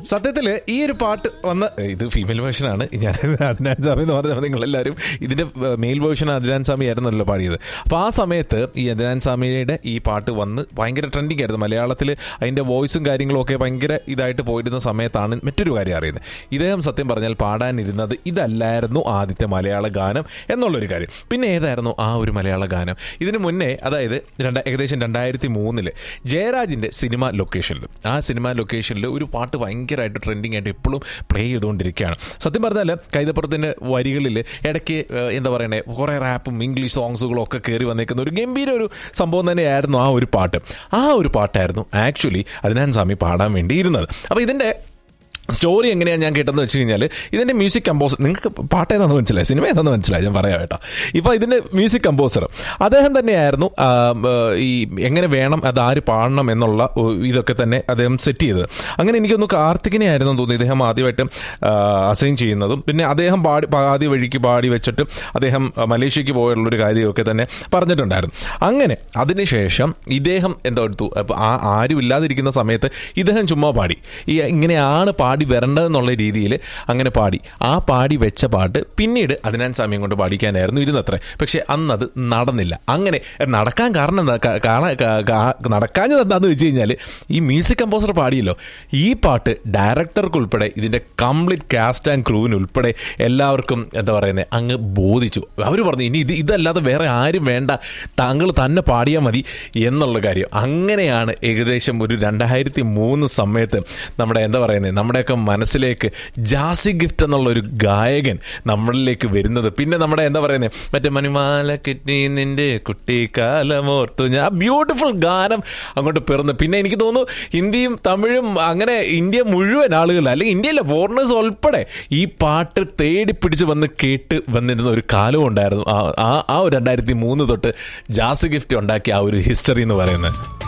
സത്യത്തിൽ ഈ ഒരു പാട്ട് വന്ന് ഇത് ഫീമെയിൽ വേർഷൻ ആണ് ഞാൻ അദ്നാൻ സ്വാമി എന്ന് പറഞ്ഞാൽ നിങ്ങളെല്ലാവരും ഇതിന്റെ മെയിൽ വേർഷൻ അദ്നാൻ സ്വാമി ആയിരുന്നല്ലോ പാടിയത് അപ്പോൾ ആ സമയത്ത് ഈ അദ്നാൻ സ്വാമിയുടെ ഈ പാട്ട് വന്ന് ഭയങ്കര ട്രെൻഡിങ് ആയിരുന്നു മലയാളത്തിൽ അതിന്റെ വോയിസും കാര്യങ്ങളും ഒക്കെ ഭയങ്കര ഇതായിട്ട് പോയിരുന്ന സമയത്താണ് മറ്റൊരു കാര്യം അറിയുന്നത് ഇദ്ദേഹം സത്യം പറഞ്ഞാൽ പാടാനിരുന്നത് ഇതല്ലായിരുന്നു ആദ്യത്തെ മലയാള ഗാനം എന്നുള്ളൊരു കാര്യം പിന്നെ ഏതായിരുന്നു ആ ഒരു മലയാള ഗാനം ഇതിന് മുന്നേ അതായത് രണ്ട ഏകദേശം രണ്ടായിരത്തി മൂന്നില് ജയരാജിന്റെ സിനിമ ലൊക്കേഷനിൽ ആ സിനിമ ലൊക്കേഷനിൽ ഒരു പാട്ട് ഭയങ്കരമായിട്ട് ട്രെൻഡിങ് ആയിട്ട് എപ്പോഴും പ്ലേ ചെയ്തുകൊണ്ടിരിക്കുകയാണ് സത്യം പറഞ്ഞാൽ കൈതപ്പുറത്തിന്റെ വരികളിൽ ഇടയ്ക്ക് ഏഹ്, എന്താ പറയണേ കുറേ റാപ്പും ഇംഗ്ലീഷ് സോങ്സുകളും ഒക്കെ കയറി വന്നേക്കുന്ന ഒരു ഗംഭീര ഒരു സംഭവം തന്നെയായിരുന്നു ആ ഒരു പാട്ട് ആ ഒരു പാട്ടായിരുന്നു ആക്ച്വലി അതിനാൻ സ്വാമി പാടാൻ വേണ്ടിയിരുന്നത് അപ്പോൾ ഇതിന്റെ സ്റ്റോറി എങ്ങനെയാണ് ഞാൻ കേട്ടതെന്ന് വെച്ച് കഴിഞ്ഞാൽ ഇതിന്റെ മ്യൂസിക് കമ്പോസർ നിങ്ങൾക്ക് പാട്ട് ഏതാണെന്ന് മനസ്സിലായി സിനിമ ഏതാണെന്ന് മനസ്സിലായി ഞാൻ പറയാം കേട്ടോ ഇപ്പോൾ ഇതിന്റെ മ്യൂസിക് കമ്പോസർ അദ്ദേഹം തന്നെയായിരുന്നു ആ, ആ, ഈ എങ്ങനെ വേണം അത് ആര് പാടണം എന്നുള്ള ഒ- ഇതൊക്കെ തന്നെ അദ്ദേഹം സെറ്റ് ചെയ്തത് അങ്ങനെ എനിക്കൊന്ന് കാർത്തികിനെ ആയിരുന്നു തോന്നി ഇദ്ദേഹം ആദ്യമായിട്ട് അസൈൻ ചെയ്യുന്നതും പിന്നെ അദ്ദേഹം പാടി ആദ്യ വഴിക്ക് പാടി വെച്ചിട്ട് അദ്ദേഹം ആ, മലേഷ്യക്ക് പോയുള്ളൊരു കാര്യമൊക്കെ തന്നെ പറഞ്ഞിട്ടുണ്ടായിരുന്നു അങ്ങനെ അതിനുശേഷം ഇദ്ദേഹം എന്താ എടുത്തു അപ്പോൾ ആ ആരും ഇല്ലാതിരിക്കുന്ന സമയത്ത് ഇദ്ദേഹം ചുമ്മാ പാടി ഈ ഇങ്ങനെയാണ് പാടി വരേണ്ടതെന്നുള്ള രീതിയിൽ അങ്ങനെ പാടി ആ പാടി വെച്ച പാട്ട് പിന്നീട് അതിനാൻ സമയം കൊണ്ട് പാടിക്കാനായിരുന്നു ഇരുന്നത്രേ പക്ഷെ അന്ന് അത് നടന്നില്ല അങ്ങനെ നടക്കാൻ കാരണം എന്താ? കാ- കാണാ- കാ- കാ- നടക്കാഞ്ഞത് എന്താണെന്ന് വെച്ച് കഴിഞ്ഞാൽ ഈ മ്യൂസിക് കമ്പോസർ പാടിയല്ലോ ഈ പാട്ട് ഡയറക്ടർക്ക് ഇതിന്റെ കംപ്ലീറ്റ് കാസ്റ്റ് ആൻഡ് ക്രൂവിന് ഉൾപ്പെടെ എല്ലാവർക്കും എന്താ പറയുന്നത് അങ്ങ് ബോധിച്ചു അവർ പറഞ്ഞു ഇനി ഇത് ഇതല്ലാതെ വേറെ ആരും വേണ്ട താങ്കൾ തന്നെ പാടിയാൽ മതി എന്നുള്ള കാര്യം അങ്ങനെയാണ് ഏകദേശം ഒരു രണ്ടായിരത്തി മൂന്ന് സമയത്ത് നമ്മുടെ എന്താ പറയുന്നത് നമ്മുടെയൊക്കെ മനസ്സിലേക്ക് ജാസി ഗിഫ്റ്റ് എന്നുള്ള ഒരു ഗായകൻ നമ്മളിലേക്ക് വരുന്നത് പിന്നെ നമ്മുടെ എന്താ പറയുന്നത് മറ്റേ മണിമാല കിട്ടി നിന്റെ കുട്ടിക്കാലമോർത്തു ഞാൻ ബ്യൂട്ടിഫുൾ ഗാനം അങ്ങോട്ട് പിറന്ന് പിന്നെ എനിക്ക് തോന്നുന്നു ഹിന്ദിയും തമിഴും അങ്ങനെ ഇന്ത്യ മുഴുവൻ ആളുകൾ അല്ലെങ്കിൽ ഇന്ത്യയിലെ ഫോറിനേഴ്സ് ഉൾപ്പെടെ ഈ പാട്ട് തേടി പിടിച്ച് വന്ന് കേട്ട് വന്നിരുന്ന ഒരു കാലവും ഉണ്ടായിരുന്നു ആ- ആ ആ ഒരു രണ്ടായിരത്തി മൂന്ന് തൊട്ട് ജാസ് ഗിഫ്റ്റ് ഉണ്ടാക്കിയ ആ ഒരു ഹിസ്റ്ററി എന്ന് പറയുന്നത്